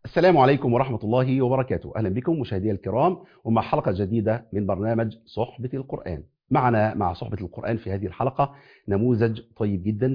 السلام عليكم ورحمة الله وبركاته أهلا بكم مشاهدي الكرام ومع حلقة جديدة من برنامج صحبة القرآن معنا مع صحبة القرآن في هذه الحلقة نموذج طيب جدا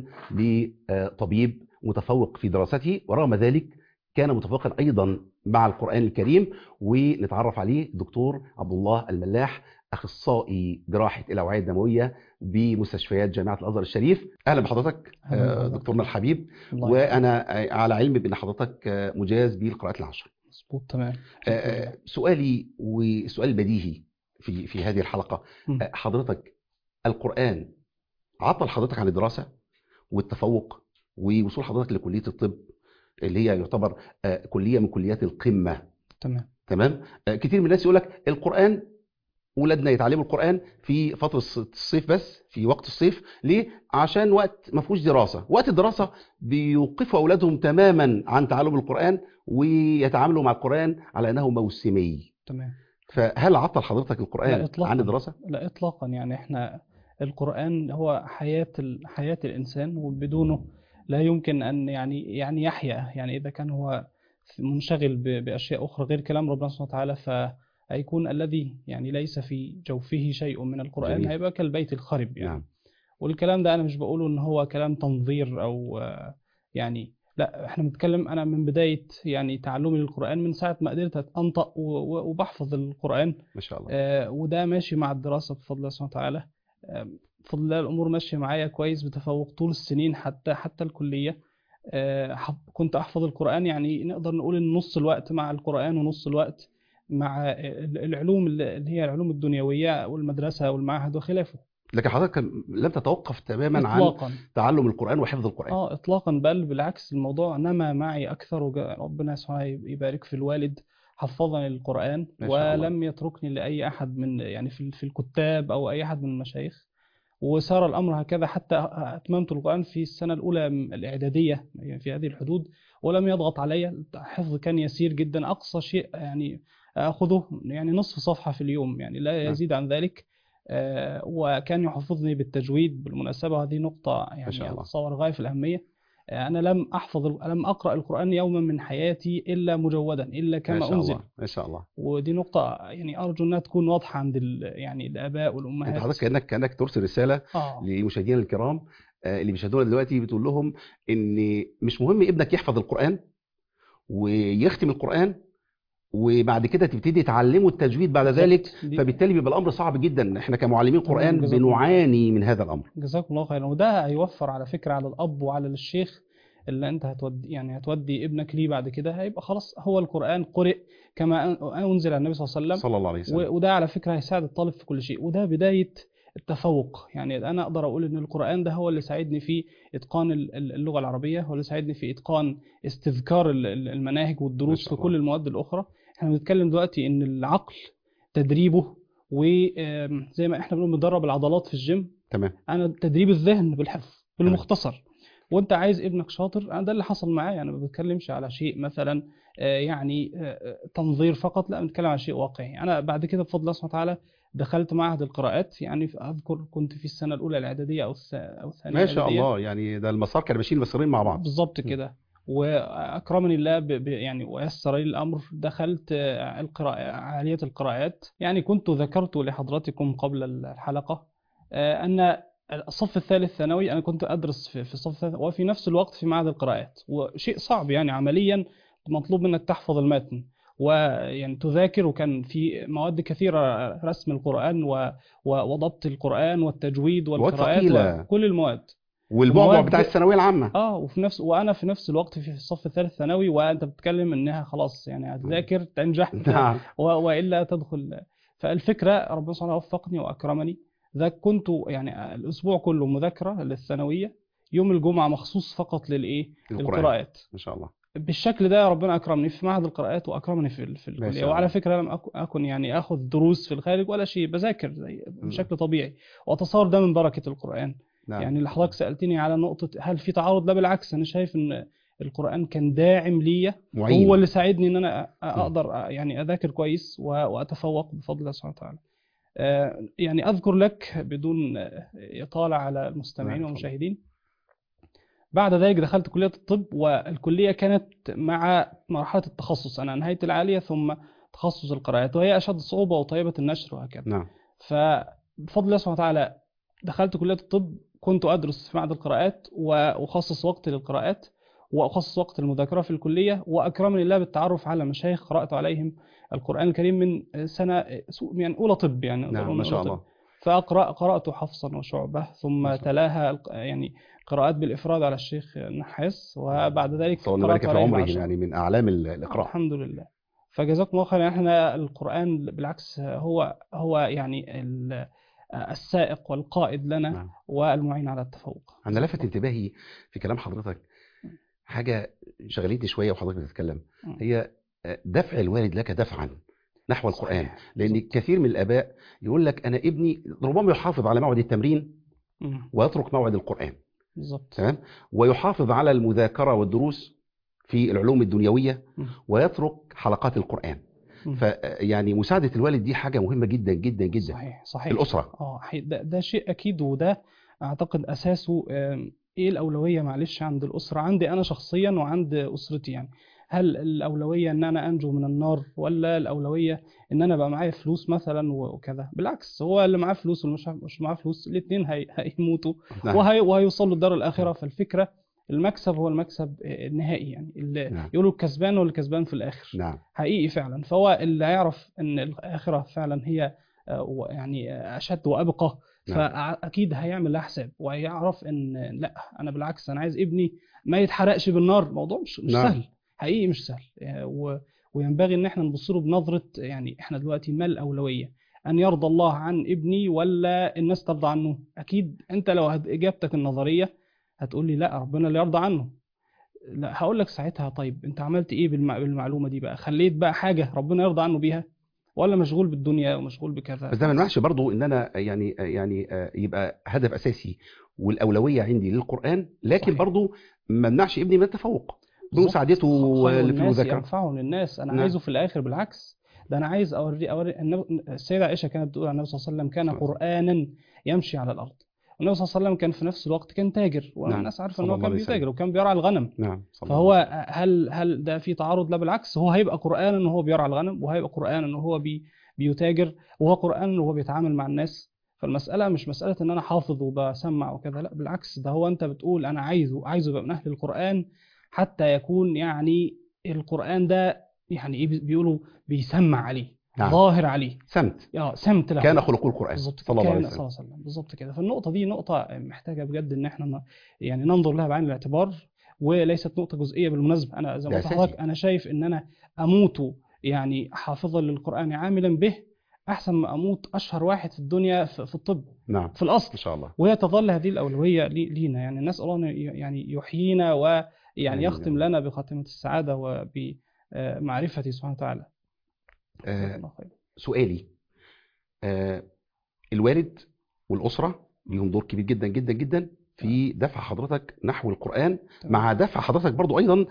لطبيب متفوق في دراسته ورغم ذلك كان متفوقا أيضا مع القرآن الكريم ونتعرف عليه دكتور عبد الله الملاح أخصائي جراحة الأوعية الدموية بمستشفيات جامعة الأزهر الشريف أهلا بحضرتك أهلا دكتورنا الحبيب الله وأنا على علم بأن حضرتك مجاز بالقراءات العشر مظبوط تمام آه، سؤالي والسؤال البديهي في في هذه الحلقة مم. آه، حضرتك القرآن عطل حضرتك عن الدراسة والتفوق ووصول حضرتك لكلية الطب اللي هي يعتبر آه، كلية من كليات القمة تمام تمام آه، كتير من الناس يقول لك القرآن ولادنا يتعلموا القرآن في فترة الص- الصيف بس في وقت الصيف ليه؟ عشان وقت ما فيهوش دراسة وقت الدراسة بيوقفوا أولادهم تماما عن تعلم القرآن ويتعاملوا مع القرآن على أنه موسمي تمام فهل عطل حضرتك لا القرآن إطلاقاً. عن الدراسة؟ لا اطلاقا يعني احنا القرآن هو حياة ال- حياة الإنسان وبدونه لا يمكن أن يعني يعني يحيا يعني إذا كان هو منشغل ب- بأشياء أخرى غير كلام ربنا سبحانه وتعالى فهيكون الذي يعني ليس في جوفه شيء من القرآن جميل. هيبقى كالبيت الخرب يعني نعم والكلام ده انا مش بقوله ان هو كلام تنظير او آه، يعني لا احنا بنتكلم انا من بدايه يعني تعلمي للقران من ساعه ما قدرت انطق و- و- وبحفظ القران ما شاء الله آه، وده ماشي مع الدراسه بفضل الله سبحانه وتعالى آه، بفضل الله الامور ماشيه معايا كويس بتفوق طول السنين حتى حتى الكليه آه، حف- كنت احفظ القران يعني نقدر نقول ان نص الوقت مع القران ونص الوقت مع ال- العلوم اللي اللي هي العلوم الدنيويه والمدرسه والمعهد وخلافه لكن حضرتك لم تتوقف تماما عن اطلاقا تعلم القرآن وحفظ القرآن اه اطلاقا بل بالعكس الموضوع نما معي اكثر وج- ربنا سبحانه يبارك في الوالد حفظني القران ما شاء الله. ولم يتركني لاي احد من يعني في في الكتاب او اي احد من المشايخ وسار الامر هكذا حتى اتممت القران في السنه الاولى م- الاعداديه يعني في هذه الحدود ولم يضغط علي الحفظ كان يسير جدا اقصى شيء يعني اخذه يعني نصف صفحه في اليوم يعني لا نعم. يزيد عن ذلك آه، وكان يحفظني بالتجويد بالمناسبة هذه نقطة يعني شاء الله. أتصور غاية في الأهمية آه، أنا لم أحفظ لم أقرأ القرآن يوما من حياتي إلا مجودا إلا ما كما شاء أنزل الله ما شاء الله ودي نقطة يعني أرجو أنها تكون واضحة عند ال- يعني الآباء انت والأمهات حضرتك كانك كانك ترسل رساله آه لمشاهدينا الكرام آه، اللي بيشاهدونا دلوقتي بتقول لهم ان مش مهم ابنك يحفظ القرآن ويختم القرآن وبعد كده تبتدي تعلمه التجويد بعد ذلك بالظبط. دي- فبالتالي بيبقى الامر صعب جدا احنا كمعلمين تمام، قرآن جزاكم الله. بنعاني من هذا الامر جزاكم الله خيرا وده هيوفر على فكرة على الأب وعلى الشيخ اللي أنت هتودي يعني هتودي ابنك ليه بعد كده هيبقى خلاص هو القرآن قرئ كما أن- أنزل على النبي صلى الله عليه وسلم صلى الله عليه وسلم و- وده على فكرة هيساعد الطالب في كل شيء وده بداية التفوق يعني أنا أقدر أقول إن القرآن ده هو اللي ساعدني في إتقان ال- ال- اللغة العربية هو اللي ساعدني في إتقان استذكار ال- ال- المناهج ما والدروس شاء في الله. كل المواد الأخرى إحنا بنتكلم دلوقتي إن العقل تدريبه وزي ما إحنا بنقول بندرب العضلات في الجيم تمام أنا تدريب الذهن بالحفظ بالمختصر وانت عايز ابنك شاطر انا ده اللي حصل معايا انا ما بتكلمش على شيء مثلا آه، يعني آه، تنظير فقط لا بنتكلم على شيء واقعي انا بعد كده بفضل الله سبحانه وتعالى دخلت معهد القراءات يعني في- اذكر كنت في السنه الاولى الاعداديه او الس- او الثانيه ما شاء الإعدادية. الله يعني ده المسار كان ماشيين مسارين مع بعض بالظبط م. كده واكرمني الله ب... ب... يعني ويسر لي الامر دخلت آه، القراءة عاليه القراءات يعني كنت ذكرت لحضراتكم قبل الحلقه آه، ان الصف الثالث ثانوي انا كنت ادرس في في الصف الثالث وفي نفس الوقت في معهد القراءات وشيء صعب يعني عمليا مطلوب منك تحفظ المتن ويعني تذاكر وكان في مواد كثيره رسم القران و... و... وضبط القران والتجويد مواد والقراءات ثقيلة. وكل المواد والبعبع مواد- بتاع الثانويه العامه اه وفي نفس وانا في نفس الوقت في الصف الثالث ثانوي وانت بتتكلم انها خلاص يعني هتذاكر تنجح نعم و- والا تدخل فالفكره ربنا سبحانه وفقني واكرمني ذا كنت يعني الاسبوع كله مذاكره للثانويه يوم الجمعه مخصوص فقط للايه القرآن. للقراءات ما شاء الله بالشكل ده ربنا اكرمني في معهد القراءات واكرمني في ال- في ما الكليه شاء وعلى الله. فكره لم أك- اكن يعني اخذ دروس في الخارج ولا شيء بذاكر زي بشكل طبيعي واتصور ده من بركه القران نعم يعني اللي حضرتك سألتني على نقطة هل في تعارض لا بالعكس أنا شايف إن القرآن كان داعم ليا معين هو اللي ساعدني إن أنا أ- أقدر أ- يعني أذاكر كويس و- وأتفوق بفضل الله سبحانه وتعالى آه، يعني أذكر لك بدون آه، إطالة على المستمعين نعم، والمشاهدين بعد ذلك دخلت كلية الطب والكلية كانت مع مرحلة التخصص أنا نهاية العالية ثم تخصص القراءات وهي أشد صعوبة وطيبة النشر وهكذا نعم فبفضل الله سبحانه وتعالى دخلت كلية الطب كنت أدرس في معهد القراءات وأخصص وقت للقراءات وأخصص وقت للمذاكرة في الكلية وأكرمني الله بالتعرف على مشايخ قرأت عليهم القرآن الكريم من سنة يعني أولى طب يعني نعم من ما شاء أولى طب. الله فأقرأ قرأت حفصا وشعبة ثم ما شاء الله. تلاها الق- يعني قراءات بالإفراد على الشيخ النحاس وبعد ذلك صلى الله قرأت عليه في عليه عمره العشر. يعني من اعلام ال- الاقراء الحمد لله فجزاكم الله خيرا احنا القرآن بالعكس هو هو يعني ال- السائق والقائد لنا نعم. والمعين على التفوق انا لفت انتباهي في كلام حضرتك حاجه شغلتني شويه وحضرتك بتتكلم مم. هي دفع الوالد لك دفعا نحو القران صحيح. لان بالضبط. كثير من الاباء يقول لك انا ابني ربما يحافظ على موعد التمرين مم. ويترك موعد القران بالظبط تمام ويحافظ على المذاكره والدروس في العلوم الدنيويه مم. ويترك حلقات القران مم. فيعني مساعده الوالد دي حاجه مهمه جدا جدا جدا صحيح في صحيح الاسره اه حي- ده, ده شيء اكيد وده اعتقد اساسه آم، ايه الاولويه معلش عند الاسره عندي انا شخصيا وعند اسرتي يعني هل الاولويه ان انا انجو من النار ولا الاولويه ان انا بقى معايا فلوس مثلا وكذا بالعكس هو اللي معاه فلوس واللي مش مش معاه فلوس الاثنين هي هيموتوا نعم. وهي وهيوصلوا الدار الاخره فالفكره المكسب هو المكسب النهائي يعني اللي نعم. يقولوا الكسبان هو اللي كسبان في الاخر نعم حقيقي فعلا فهو اللي هيعرف ان الاخره فعلا هي آه، و- يعني آه، اشد وابقى نعم. فاكيد هيعمل لها حساب وهيعرف ان لا انا بالعكس انا عايز ابني ما يتحرقش بالنار الموضوع مش مش نعم. سهل حقيقي مش سهل آه، و- وينبغي ان احنا نبص له بنظره يعني احنا دلوقتي ما الاولويه ان يرضى الله عن ابني ولا الناس ترضى عنه اكيد انت لو هت- اجابتك النظريه هتقول لي لا ربنا اللي يرضى عنه لا هقول لك ساعتها طيب انت عملت ايه بالمع- بالمعلومه دي بقى خليت بقى حاجه ربنا يرضى عنه بيها ولا مشغول بالدنيا ومشغول بكذا بس ده ما يمنعش برضو ان انا يعني يعني آه، يبقى هدف اساسي والاولويه عندي للقران لكن صحيح. برضو ما يمنعش ابني من التفوق بالظبط. بمساعدته خير في الناس المذاكره ينفعه للناس انا نعم. عايزه في الاخر بالعكس ده انا عايز اوري اوري النبي- السيده عائشه كانت بتقول عن النبي صلى الله عليه وسلم كان صلى الله قرانا يمشي على الارض والنبي صلى الله عليه وسلم كان في نفس الوقت كان تاجر والناس عارفه صلى ان هو الله كان عليه وسلم. بيتاجر وكان بيرعى الغنم نعم صلى الله فهو هل هل ده في تعارض لا بالعكس هو هيبقى قرآن ان هو بيرعى الغنم وهيبقى قرآن ان هو بي بيتاجر وهو قرآن ان هو بيتعامل مع الناس فالمسألة مش مسألة ان انا حافظ وبسمع وكذا لا بالعكس ده هو انت بتقول انا عايزه عايزه يبقى من اهل القرآن حتى يكون يعني القرآن ده يعني ايه بيقولوا بيسمع عليه نعم. ظاهر عليه سمت اه سمت له كان خلق القران بالظبط صلى الله عليه كان صلى وسلم الله عليه وسلم بالظبط كده فالنقطة دي نقطة محتاجة بجد إن إحنا ن- يعني ننظر لها بعين الاعتبار وليست نقطة جزئية بالمناسبة أنا زي ما ده قلت أساسي. لحضرتك أنا شايف إن أنا أموت يعني حافظا للقرآن عاملا به أحسن ما أموت أشهر واحد في الدنيا في في الطب نعم في الأصل ان شاء الله وهي تظل هذه الأولوية لي- لينا يعني الناس الله أن ي- يعني يحيينا ويعني آمين. يختم لنا بخاتمة السعادة وبمعرفته سبحانه وتعالى جزاك آه الله خير. سؤالي آه الوالد والاسره ليهم دور كبير جدا جدا جدا في دفع حضرتك نحو القران تمام. مع دفع حضرتك برضو ايضا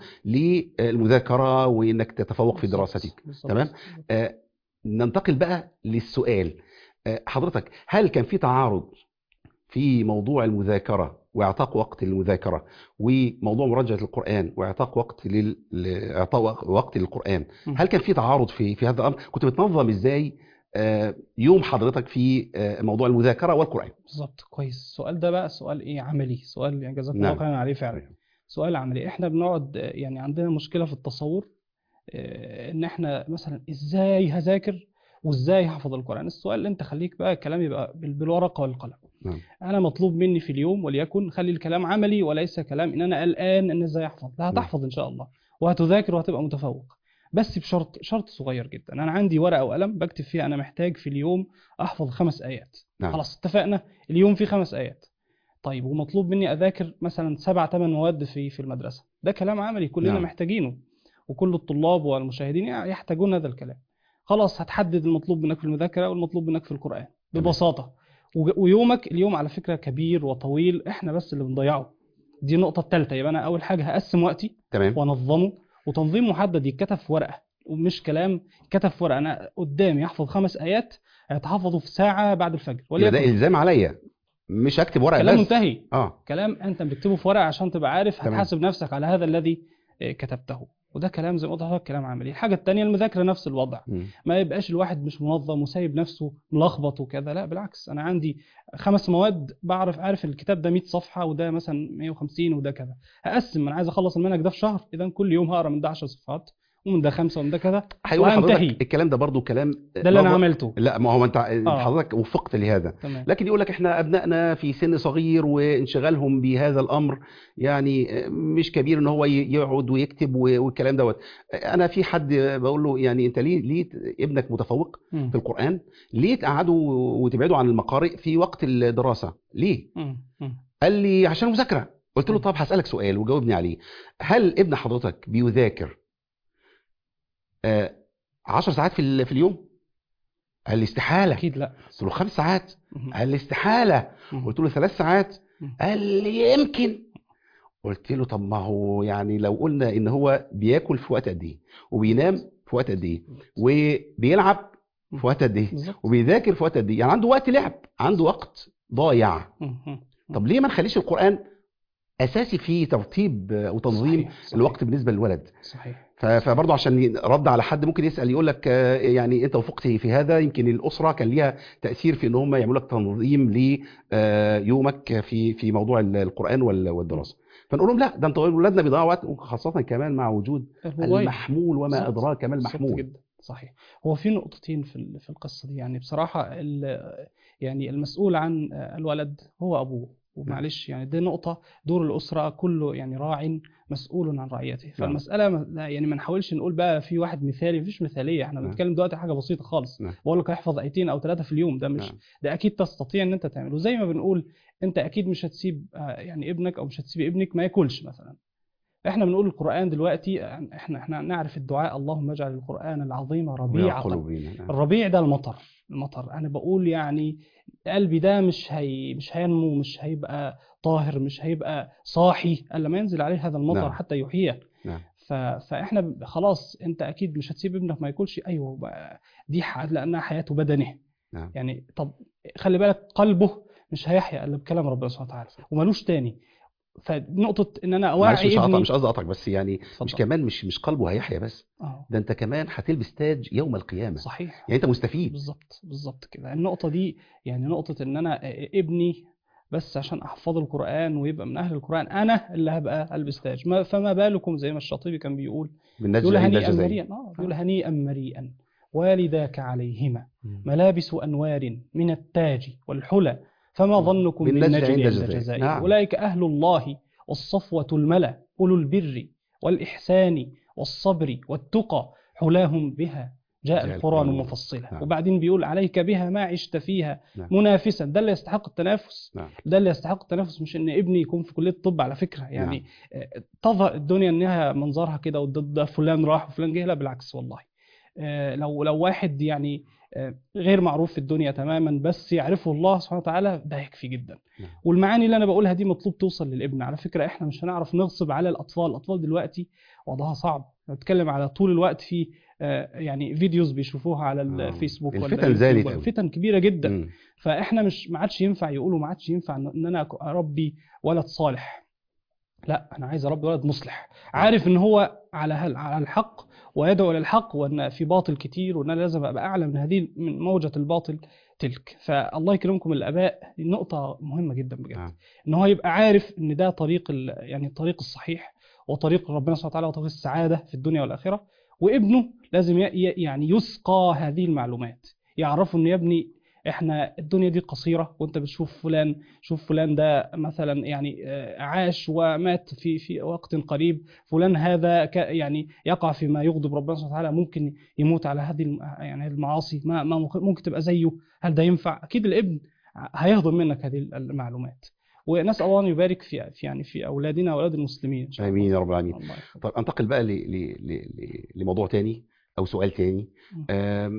للمذاكره وانك تتفوق في بالظبط، دراستك بالظبط. تمام؟ آه، ننتقل بقى للسؤال آه، حضرتك هل كان في تعارض في موضوع المذاكرة وإعطاء وقت للمذاكرة وموضوع مراجعة القرآن وإعطاء وقت لل... إعطاء وقت للقرآن مم. هل كان في تعارض في في هذا الأمر كنت بتنظم إزاي آه، يوم حضرتك في آه، موضوع المذاكرة والقرآن بالظبط كويس السؤال ده بقى سؤال ايه عملي سؤال يعني جزاك نعم. الله خيرا عليه فعلا سؤال عملي احنا بنقعد آه، يعني عندنا مشكله في التصور آه، ان احنا مثلا ازاي هذاكر وازاي هحفظ القران السؤال اللي انت خليك بقى الكلام يبقى بال- بالورقه والقلم نعم. انا مطلوب مني في اليوم وليكن خلي الكلام عملي وليس كلام ان انا قلقان ان ازاي احفظ لا هتحفظ ان شاء الله وهتذاكر وهتبقى متفوق بس بشرط شرط صغير جدا انا عندي ورقه وقلم بكتب فيها انا محتاج في اليوم احفظ خمس ايات نعم. خلاص اتفقنا اليوم فيه خمس ايات طيب ومطلوب مني اذاكر مثلا سبع ثمان مواد في في المدرسه ده كلام عملي كلنا نعم. محتاجينه وكل الطلاب والمشاهدين يحتاجون هذا الكلام خلاص هتحدد المطلوب منك في المذاكره والمطلوب منك في القران ببساطه وج- ويومك اليوم على فكره كبير وطويل احنا بس اللي بنضيعه دي النقطه الثالثه يبقى انا اول حاجه هقسم وقتي تمام وانظمه وتنظيم محدد يتكتب في ورقه ومش كلام كتب في ورقه انا قدامي احفظ خمس ايات هيتحفظوا في ساعه بعد الفجر يبقى ده وليكن إلزام عليا مش هكتب ورقه كلام بس منتهي اه كلام انت بتكتبه في ورقه عشان تبقى عارف تمام. هتحاسب نفسك على هذا الذي آه، كتبته وده كلام زي ما قلت لحضرتك كلام عملي الحاجه الثانيه المذاكره نفس الوضع مم. ما يبقاش الواحد مش منظم وسايب نفسه ملخبط وكذا لا بالعكس انا عندي خمس مواد بعرف عارف الكتاب ده 100 صفحه وده مثلا 150 وده كذا هقسم انا عايز اخلص المنهج ده في شهر اذا كل يوم هقرا من ده 10 صفحات ومن ده خمسه ومن ده كذا هيقول وهنتهي. حضرتك الكلام ده برضو كلام ده اللي انا برضو- عملته لا ما هو انت آه. حضرتك وفقت لهذا تمام لكن يقول لك احنا ابنائنا في سن صغير وانشغالهم بهذا الامر يعني مش كبير ان هو ي- يقعد ويكتب و- والكلام دوت انا في حد بقول له يعني انت ليه ليه ابنك متفوق مم. في القران ليه تقعدوا وتبعدوا عن المقارئ في وقت الدراسه ليه مم. مم. قال لي عشان مذاكره قلت له مم. طب هسالك سؤال وجاوبني عليه هل ابن حضرتك بيذاكر آه، عشر ساعات في ال- في اليوم قال لي استحاله اكيد لا قلت له خمس ساعات مم. قال لي استحاله مم. قلت له ثلاث ساعات مم. قال لي يمكن قلت له طب ما هو يعني لو قلنا ان هو بياكل في وقت قد ايه وبينام في وقت قد ايه وبيلعب في وقت قد ايه بالظبط وبيذاكر في وقت قد ايه يعني عنده وقت لعب عنده وقت ضايع مم. مم. طب ليه ما نخليش القرآن اساسي في ترتيب وتنظيم صحيح. صحيح. الوقت بالنسبه للولد صحيح ف- فبرضه عشان رد على حد ممكن يسال يقول لك آه، يعني انت وفقت في هذا يمكن الاسره كان ليها تاثير في ان هم يعملوا لك تنظيم ليومك في في موضوع ال- القران وال- والدراسه فنقول لهم لا ده انتوا اولادنا بيضيعوا وقت وخاصه كمان مع وجود الموبايل المحمول وما بالظبط. ادراك ما بالظبط المحمول جدا صحيح هو في نقطتين في ال- في القصه دي يعني بصراحه ال- يعني المسؤول عن الولد هو ابوه ومعلش يعني دي نقطه دور الاسره كله يعني راع مسؤول عن رعيته فالمساله ما- لا يعني ما نحاولش نقول بقى في واحد مثالي مفيش مثاليه احنا نعم. بنتكلم دلوقتي حاجه بسيطه خالص نعم. بقول لك احفظ ايتين او ثلاثه في اليوم ده مش نعم. ده اكيد تستطيع ان انت تعمله زي ما بنقول انت اكيد مش هتسيب آه، يعني ابنك او مش هتسيب ابنك ما ياكلش مثلا احنا بنقول القران دلوقتي احنا احنا نعرف الدعاء اللهم اجعل القران العظيم ربيع قلبي قلوبنا نعم. الربيع ده المطر المطر انا بقول يعني قلبي ده مش هي مش هينمو مش هيبقى طاهر مش هيبقى صاحي الا ما ينزل عليه هذا المطر نعم. حتى يحييه نعم. ف... فاحنا ب- خلاص انت اكيد مش هتسيب ابنك ما ياكلش ايوه بقى دي ح... لانها حياه بدنه نعم. يعني طب خلي بالك قلبه مش هيحيا الا بكلام ربنا سبحانه وتعالى ومالوش تاني فنقطه ان انا معلش اوعي مش هقطع ابني مش قصدي اقطعك بس يعني اتفضل. مش كمان مش مش قلبه هيحيا بس اه ده انت كمان هتلبس تاج يوم القيامه صحيح يعني انت مستفيد بالظبط بالظبط كده النقطة دي يعني نقطة إن أنا ابني بس عشان أحفظ القرآن ويبقى من أهل القرآن أنا اللي هبقى ألبس تاج ما فما بالكم زي ما الشاطبي كان بيقول بالنجم يقول عند هنيئا الجزائر مريئا آه يقول هنيئا مريئا والداك عليهما مم. ملابس أنوار من التاج والحلى فما ظنكم بالنجد بالنجد عند عند الجزائر. الجزائر نعم. أولئك أهل الله والصفوة الملا أولو البر والإحسان والصبر والتقى حلاهم بها جاء جاء القرآن القرآن. مفصلا نعم. وبعدين بيقول عليك بها ما عشت فيها نعم. منافسا ده اللي يستحق التنافس نعم. ده اللي يستحق التنافس مش ان ابني يكون في كليه الطب على فكره يعني آه، تظهر الدنيا انها منظرها كده وضد ده فلان راح وفلان جه لا بالعكس والله آه، لو لو واحد يعني آه، غير معروف في الدنيا تماما بس يعرفه الله سبحانه وتعالى ده يكفي جدا نعم. والمعاني اللي انا بقولها دي مطلوب توصل للابن على فكره احنا مش هنعرف نغصب على الاطفال الاطفال دلوقتي وضعها صعب بتكلم على طول الوقت في آه، يعني فيديوز بيشوفوها على آه. الفيسبوك ولا الفتن اليوتيوب. زادت أوي. فتن كبيره جدا مم. فاحنا مش ما عادش ينفع يقولوا ما عادش ينفع ان إن انا اربي ولد صالح لا انا عايز اربي ولد مصلح عارف ان هو على هل على الحق ويدعو الى الحق وان في باطل كتير وان انا لازم ابقى اعلى من هذه من موجه الباطل تلك فالله يكرمكم الاباء دي نقطه مهمه جدا بجد نعم. ان هو يبقى عارف ان ده طريق ال- يعني الطريق الصحيح وطريق ربنا سبحانه وتعالى وطريق السعاده في الدنيا والاخره وابنه لازم ي- ي- يعني يسقى هذه المعلومات يعرفوا ان يا ابني احنا الدنيا دي قصيره وانت بتشوف فلان شوف فلان ده مثلا يعني آه، عاش ومات في في وقت قريب فلان هذا ك- يعني يقع فيما يغضب ربنا سبحانه وتعالى ممكن يموت على هذه الم- يعني المعاصي ما ما ممكن- ممكن تبقى زيه هل ده ينفع اكيد الابن هيهضم منك هذه المعلومات ونسال الله ان يبارك في في يعني في اولادنا واولاد المسلمين ان شاء الله امين يا رب العالمين الله يحفظك. طب انتقل بقى ل... ل... ل... ل... لموضوع تاني او سؤال تاني مم. آم،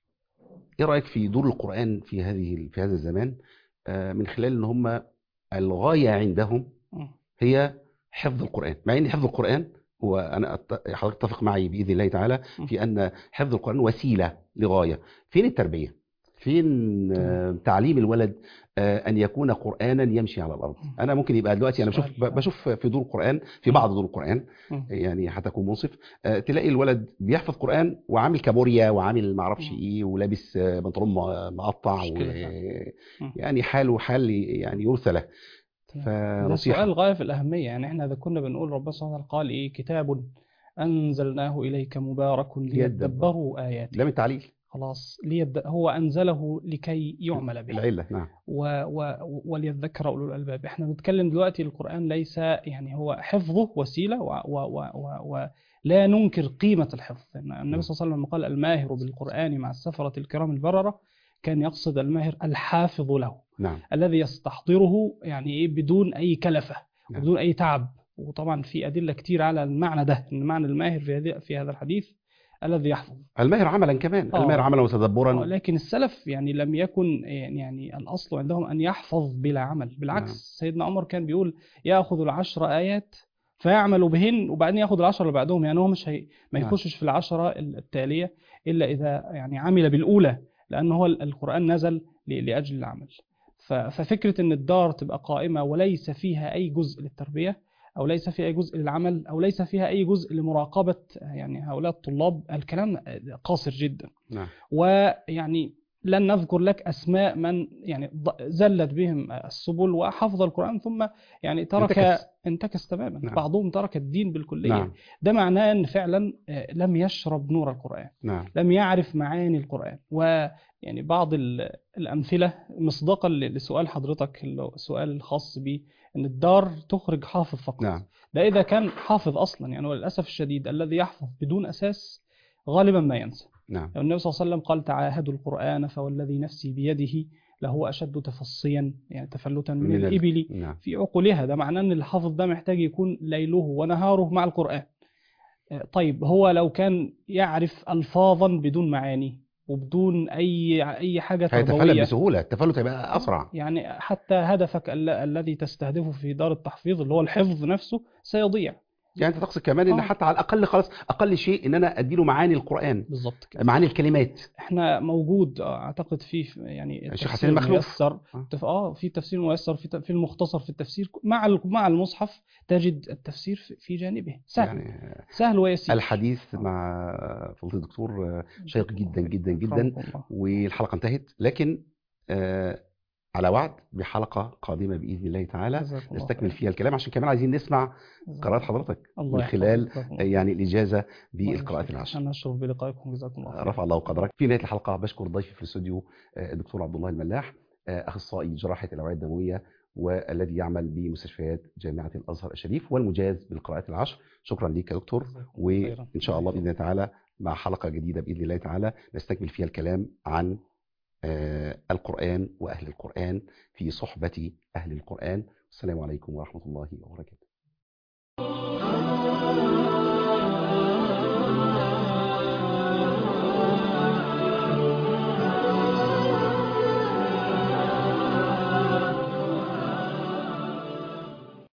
ايه رايك في دور القران في هذه في هذا الزمان آه، من خلال ان هم الغايه عندهم مم. هي حفظ القران مع ان حفظ القران هو انا أت- حضرتك تتفق معي باذن الله تعالى مم. في ان حفظ القران وسيله لغايه فين التربيه فين آه، تعليم الولد آه، ان يكون قرانا يمشي على الارض مم. انا ممكن يبقى دلوقتي انا بشوف سؤال. بشوف في دور القران في مم. بعض دور القران مم. يعني حتى اكون منصف آه، تلاقي الولد بيحفظ قران وعامل كابوريا وعامل ما اعرفش مم. ايه ولابس آه، بنطلون م- مقطع و... مشكلة مم. يعني حاله حال يعني يرثى له تمام. ده فنصيحه سؤال غاية في الأهمية يعني احنا إذا كنا بنقول ربنا سبحانه وتعالى قال إيه كتاب أنزلناه إليك مبارك ليدبروا آياته ده من التعليل خلاص ليد... هو أنزله لكي يعمل به العله نعم و... و... وليذكر أولو الألباب احنا بنتكلم دلوقتي القرآن ليس يعني هو حفظه وسيلة و... و... و... و... ولا ننكر قيمة الحفظ إن النبي صلى الله عليه وسلم قال الماهر بالقرآن مع السفرة الكرام البررة كان يقصد الماهر الحافظ له نعم الذي يستحضره يعني إيه بدون أي كلفة نعم. وبدون أي تعب وطبعا في أدلة كتير على المعنى ده إن معنى الماهر في هذه في هذا الحديث الذي يحفظ الماهر عملا كمان آه. الماهر عملا آه، وتدبرا لكن السلف يعني لم يكن يعني الأصل عندهم أن يحفظ بلا عمل بالعكس نعم. سيدنا عمر كان بيقول يأخذ العشر آيات فيعمل بهن وبعدين ياخذ العشرة اللي بعدهم يعني هو مش هي ما نعم. يخشش في العشرة التالية إلا إذا يعني عمل بالأولى لأن هو القرآن نزل ل- لأجل العمل ف- ففكرة أن الدار تبقى قائمة وليس فيها أي جزء للتربية أو ليس فيها أي جزء للعمل أو ليس فيها أي جزء لمراقبة يعني هؤلاء الطلاب الكلام قاصر جدا نعم ويعني لن نذكر لك أسماء من يعني ض- زلت بهم السبل وحفظ القرآن ثم يعني ترك انتكس. انتكس تماما نعم. بعضهم ترك الدين بالكلية نعم ده معناه أن فعلا آه، لم يشرب نور القرآن نعم لم يعرف معاني القرآن ويعني بعض ال- الأمثلة مصداقا ل- لسؤال حضرتك اللي هو السؤال الخاص به أن الدار تخرج حافظ فقط نعم ده إذا كان حافظ أصلا يعني وللأسف الشديد الذي يحفظ بدون أساس غالبا ما ينسى نعم النبي صلى الله عليه وسلم قال تعاهدوا القرآن فوالذي نفسي بيده لهو أشد تفصيا يعني تفلتا من, من ال- الإبل نعم في عقولها ده معناه أن الحافظ ده محتاج يكون ليله ونهاره مع القرآن آه، طيب هو لو كان يعرف ألفاظا بدون معاني وبدون أي أي حاجة هيتفلت تربوية بسهوله التفلت هيبقى اسرع يعني حتى هدفك ال- الذي تستهدفه في دار التحفيظ اللي هو الحفظ نفسه سيضيع يعني انت تقصد كمان ان آه. حتى على الاقل خلاص اقل شيء ان انا اديله معاني القران بالظبط كده معاني الكلمات احنا موجود آه، اعتقد في يعني الشيخ التفسير حسين المخلوف. الميسر آه. تف- اه في تفسير ميسر في ت- في المختصر في التفسير مع ال- مع المصحف تجد التفسير في- في جانبه سهل يعني يعني سهل ويسير الحديث آه. مع فضيله الدكتور شيق جدا جدا جدا أكرمكم الله. والحلقه انتهت لكن آه، على وعد بحلقه قادمه باذن الله تعالى جزاكم الله نستكمل خير. فيها الكلام عشان كمان عايزين نسمع جزاكم قراءات الله. حضرتك الله من يحفظك. خلال جزاكم الله يعني الاجازه خير. بالقراءات العشر انا اشرف بلقائكم جزاكم الله خير. رفع الله قدرك في نهايه الحلقه بشكر ضيفي في الاستوديو آه، الدكتور عبد الله الملاح آه، اخصائي جراحه الاوعيه الدمويه والذي يعمل بمستشفيات جامعه الازهر الشريف والمجاز بالقراءات العشر شكرا لك يا دكتور جزاكم الله خيرا. وان شاء الله باذن الله تعالى مع حلقه جديده باذن الله تعالى نستكمل فيها الكلام عن آه، القران واهل القران في صحبه اهل القران السلام عليكم ورحمه الله وبركاته